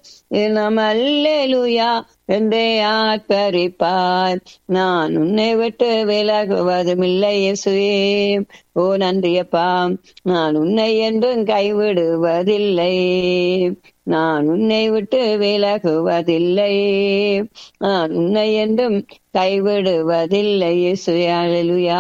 நாம் அல்லேலுயா என்றே ஆர்ப்பரிப்பார் நான் உன்னை விட்டு விலகுவதும் இல்லை இயேசுவே ஓ நன்றியப்பா நான் உன்னை என்றும் கைவிடுவதில்லை நான் உன்னை விட்டு விலகுவதில்லை நான் உன்னை என்றும் கைவிடுவதில்லை இயேசுவே அலலுயா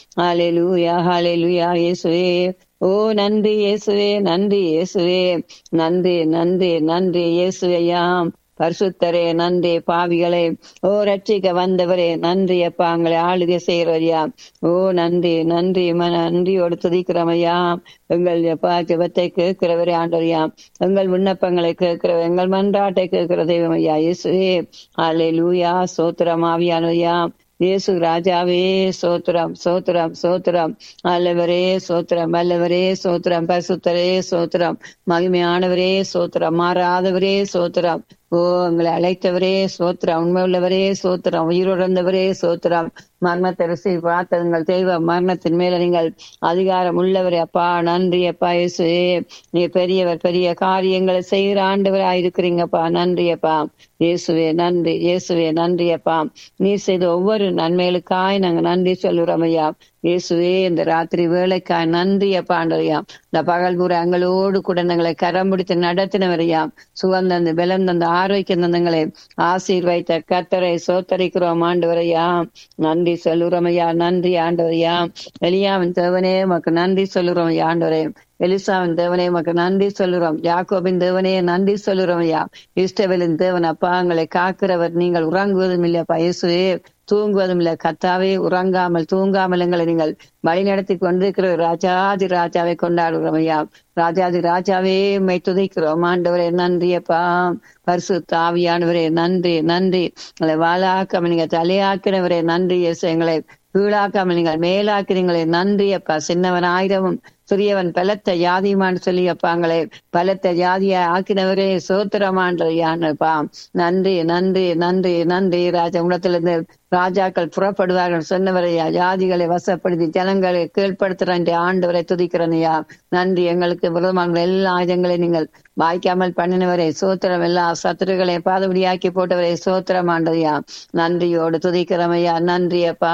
அலலுயா அலலுயா இயேசுவே ஓ நன்றி இயேசுவே நன்றி இயேசுவே நன்றி நன்றி நன்றி இயேசுவையாம் பரிசுத்தரே நன்றி பாவிகளே ஓ ரட்சிக்க வந்தவரே நன்றி அப்பா எங்களை ஆளுகை செய்கிறவரையா ஓ நன்றி நன்றி மன நன்றியோடு துதிக்கிறவையா எங்கள் அப்பா ஜபத்தை கேட்கிறவரே ஆண்டவரையா எங்கள் விண்ணப்பங்களை கேட்கிற எங்கள் மன்றாட்டை கேட்கிற தெய்வம் ஐயா இயேசுவே அலை லூயா சோத்திரம் ஆவியானவையா இயேசு ராஜாவே சோத்திரம் சோத்திரம் சோத்திரம் அல்லவரே சோத்திரம் அல்லவரே சோத்திரம் பசுத்தரே சோத்திரம் மகிமையானவரே சோத்திரம் மாறாதவரே சோத்திரம் ஓ எங்களை அழைத்தவரே சோத்திரம் உண்மை உள்ளவரே சோத்திரம் உயிரிழந்தவரே சோத்திரம் மரணத்தை ருசி பார்த்ததுங்கள் தெய்வ மரணத்தின் மேல நீங்கள் அதிகாரம் உள்ளவரே அப்பா நன்றி அப்பா இயேசுவே நீ பெரியவர் பெரிய காரியங்களை செய்கிற ஆண்டவராக இருக்கிறீங்கப்பா நன்றி அப்பா இயேசுவே நன்றி இயேசுவே நன்றி அப்பா நீ செய்த ஒவ்வொரு நன்மைகளுக்காய் நாங்க நன்றி சொல்லுறோம் ஐயா இயேசுவே இந்த ராத்திரி வேலைக்காய் நன்றி அப்பா ஆண்டவரையா இந்த பகல் பூரா எங்களோடு கூட எங்களை கரம் பிடித்து நடத்தினவரையா சுகந்தந்து பலம் தந்த ஆரோக்கியம் தந்தங்களை ஆசீர்வைத்த கத்தரை சோத்தரிக்கிறோம் ஆண்டவரையா நன்றி சொல்லுறோம் ஐயா நன்றி ஆண்டவரையா எலியாவின் தேவனே உமக்கு நன்றி சொல்லுறோம் ஐயா ஆண்டவரே எலிசாவின் தேவனே உமக்கு நன்றி சொல்லுறோம் யாக்கோபின் தேவனே நன்றி சொல்லுறோம் ஐயா இஷ்டவேலின் தேவன் அப்பா எங்களை காக்கிறவர் நீங்கள் உறங்குவதும் இல்லையப்பா இயேசுவே தூங்குவதும் இல்லை கத்தாவே உறங்காமல் தூங்காமல் எங்களை நீங்கள் வழி நடத்தி கொண்டிருக்கிற ராஜாதி ராஜாவை கொண்டாடுகிறோம் ஐயா ராஜாதி ராஜாவே மை துதைக்கிறோம் ஆண்டவரே நன்றியப்பா பரிசு தாவியானவரே நன்றி நன்றி எங்களை வாழாக்காம நீங்க தலையாக்கினவரே நன்றி இயேசு எங்களை கீழாக்காமல் நீங்கள் மேலாக்கிறீங்களே நன்றி அப்பா சின்னவன் ஆயிரமும் சிறியவன் பலத்த ஜாதியுமான்னு சொல்லி அப்பாங்களே பலத்த ஜாதியா ஆக்கினவரே சோத்திரமான்றப்பா நன்றி நன்றி நன்றி நன்றி ராஜா உலகத்திலிருந்து ராஜாக்கள் புறப்படுவார்கள் சொன்னவரையா ஜாதிகளை வசப்படுத்தி ஜனங்களை கீழ்ப்படுத்துறேன் ஆண்டவரை துதிக்கிறனையா நன்றி எங்களுக்கு விரோதமான எல்லா ஆயுதங்களையும் நீங்கள் வாய்க்காமல் பண்ணினவரே சோத்திரம் எல்லா சத்துருகளை பாதபடியாக்கி போட்டவரே சோத்திரம் ஆண்டதையா நன்றியோடு துதிக்கிறமையா நன்றி அப்பா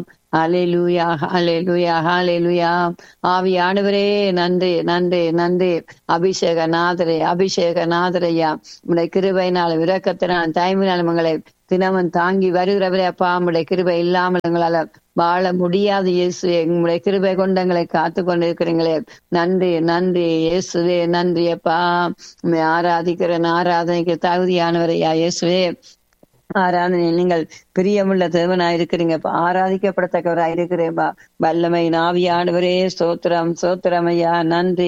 அலையலூயா அலையலூயா அலையலூயா ஆவியானவரே நன்றி நன்றி நன்றி அபிஷேக நாதரே அபிஷேக நாதரையா உடைய கிருபையினால் விரக்கத்தினால் தாய்மையினால் உங்களை தினமும் தாங்கி வருகிறவரே அப்பா உடைய கிருபை இல்லாமல் எங்களால வாழ முடியாது இயேசு எங்களுடைய கிருபை கொண்டு எங்களை காத்து கொண்டிருக்கிறீங்களே நன்றி நன்றி இயேசுவே நன்றி அப்பா உண்மை ஆராதிக்கிறேன் ஆராதனைக்கு தகுதியானவரையா இயேசுவே ஆராதனை நீங்கள் பிரியமுள்ள தேவனாய் இருக்கிறீங்க ஆராதிக்கப்படத்தக்கவராய் இருக்கிறேன்பா வல்லமை நாவியானவரே ஸ்தோத்திரம் ஸ்தோத்திரம் ஐயா நன்றி